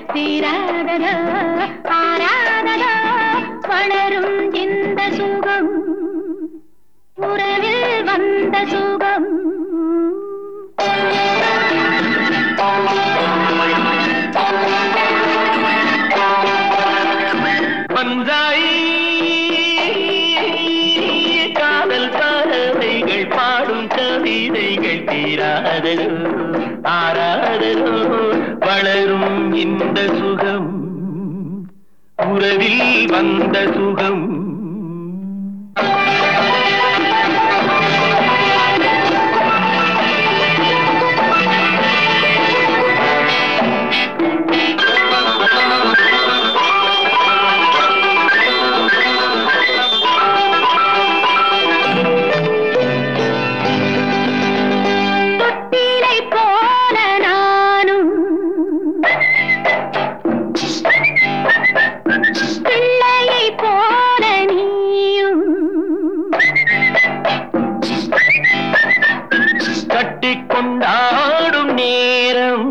தீராததோ ஆராததோ வளரும் இந்த சுகம் உறவில் வந்த சுகம் பஞ்சாயி காதல் பறவைகள் பாடும் கவிதைகள் தீராததோ ஆராததோ வளரும் இந்த சுகம் உறவில் வந்த சுகம் தொட்டிலை போல நானும் பிள்ளையை போல நீயும் கட்டிக் கொண்டாடும் நேரம்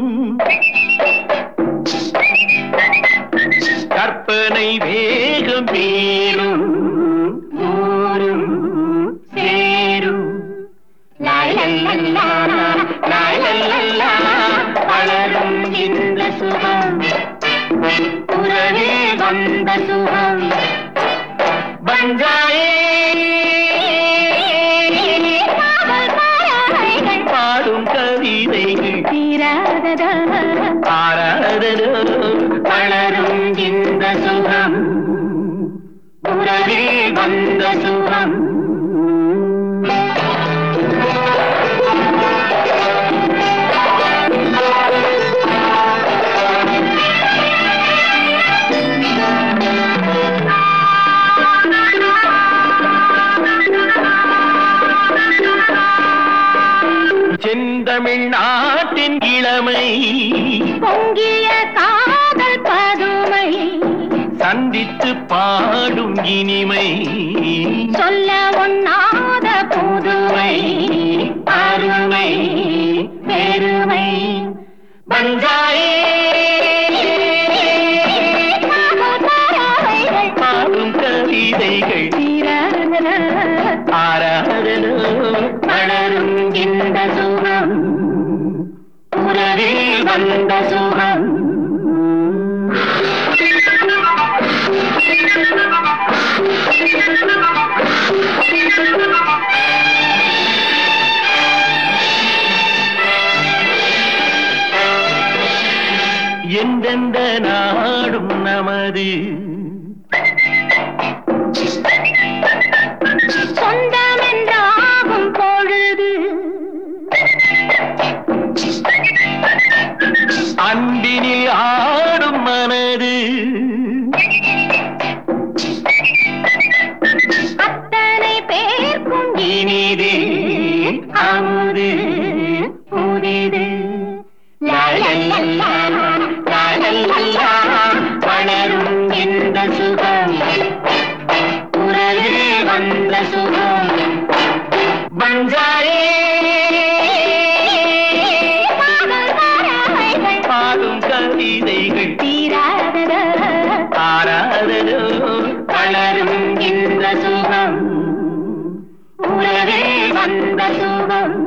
கற்பனை வேகம் மேலும் ஊரும் சேரும் லாயலல்லா, லாயலல்லா, வளரும் இந்த சுகம் உறவில் வந்த சுகம் பஞ்சாயே காவல் பறவைகள் பாடும் கவிதைகள் தீராததோ ஆராதனோ வளரும் இந்த சுகம் உறவில் வந்த சுகம் செந்தமிழ் நாட்டின் இளமை பொங்கிய காதல் பதுமை சந்தித்து பாடும் இனிமை சொல்ல ஒண்ணாத புதுமை அருமை பெருமை பஞ்சாயே காவல் பறவைகள் பாடும் கவிதைகள் தீராததோ ஆராதனோ வளரும் இந்த சுகம் உறவில் வந்த சுகம் எந்தெந்த நாடும் நமது சொந்தமென்றாகும் பொழுது அன்பினில் ஆடும் மனது அத்தனை பேர்க்கும் இனிது அமுது புதிது லாலல்லா, லாலல்லா, வளரும் இந்த சுகம் உறவில் வந்த சுகம் பஞ்சாயே காதல் பறவைகள் பாடும் கவிதைகள் தீராததோ ஆராதனோ வளரும் இந்த சுகம் உறவில் வந்த சுகம்